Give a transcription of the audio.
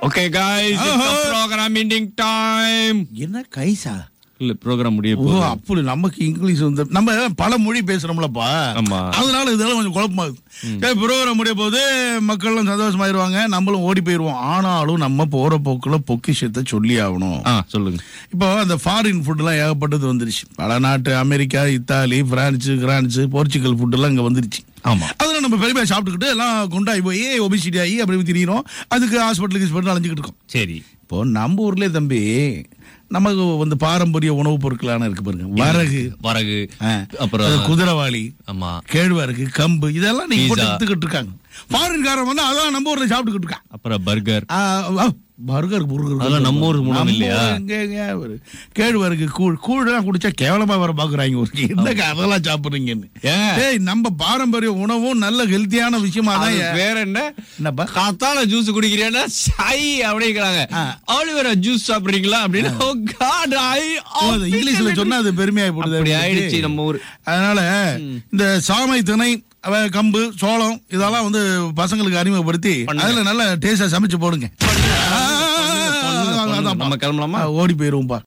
Okay guys it's a program ending time என்ன கைசா இல்ல program முடிய ஓ போகுது அப்படி நமக்கு இங்கிலீஷ் வந்து நம்ம பல மொழி பேசுறோம்லப்பா ஆமா. அதனால இதெல்லாம் கொஞ்சம் குழப்பமாகுது சரி ப்ரோக்ராம் முடிய போது மக்கள்லாம் சந்தோஷமாயிருவாங்க நம்மளும் ஓடி போயிருவோம் ஆனாலும் நம்ம போற போக்குல பொக்கிஷத்தை சொல்லி ஆகணும் ஆ சொல்லுங்க இப்போ அந்த ஃபாரின் ஃபுட்லாம் ஏகப்பட்டது வந்துருச்சு பல நாட்டு அமெரிக்கா இத்தாலி பிரான்ஸு கிரான்ஸு போர்ச்சுகல் ஃபுட்டெல்லாம் இங்கே வந்துருச்சு ஆமா அதெல்லாம் நம்ம பெருமையாக சாப்பிட்டுக்கிட்டு எல்லாம் கொண்டாய் போய் ஒபிசிட்டி ஆகி அப்படி திரியிறோம் அதுக்கு ஹாஸ்பிட்டலுக்கு ஹாஸ்பிட்டல் அலைஞ்சிக்கிட்டு இருக்கோம் சரி இப்போ நம்ம ஊர்லயே தம்பி நமக்கு வந்து பாரம்பரிய உணவுப் பொருட்களான இருக்கு பாருங்க வரகு வரகு ஆ, அப்புறம் அது குதிரைவாளி ஆமா கேழ்வரகு கம்பு இதெல்லாம் நீங்க போட்டு Pizza. எடுத்துக்கிட்டு இருக்காங்க ஃபாரின்காரன் வந்து அதான் நம்ம ஊர்ல சாப்பிட்டுக்கிட்டு இருக்கான் அப்புறம் பர்கர் பர்கர் புர்கர் அதெல்லாம் நம்ம ஊர் உணவு இல்லையா? கேழ்வரகு கூழ் கூழ்லாம் குடிச்சா கேவலமா வர பாக்குறாங்க ஒரு என்னங்க அதெல்லாம் சாப்பிடுறீங்கன்னு ஏன்? ஏய் நம்ம பாரம்பரிய உணவும் நல்ல ஹெல்த்தியான விஷயமா தான் ஏன். வேற என்ன என்னப்பா காத்தால ஜூஸ் குடிக்கிறேன்னா சை அப்படிங்கிறாங்க ஆ. ஆலிவேரா ஜூஸ் சாப்பிடுறீங்களா அப்படின்னு oh God, I- ஓ, அது இங்கிலீஷ்ல சொன்னா அது பெருமையாய் போடுது அப்படி உங்களுக்கு. ஆயிடுச்சு நம்ம ஊர் அதனால இந்த சாமை திணை அவ, கம்பு சோளம் இதெல்லாம் வந்து பசங்களுக்கு அறிமுகப்படுத்தி பண்ணுங்க. அதுல நல்ல டேஸ்டா சமைச்சு போடுங்க ஆ, பண்ணுங்க, அதான், பண்ணுங்க. அதான். நம்ம கிளம்பலாமா ஓடி போயிருவோம்பா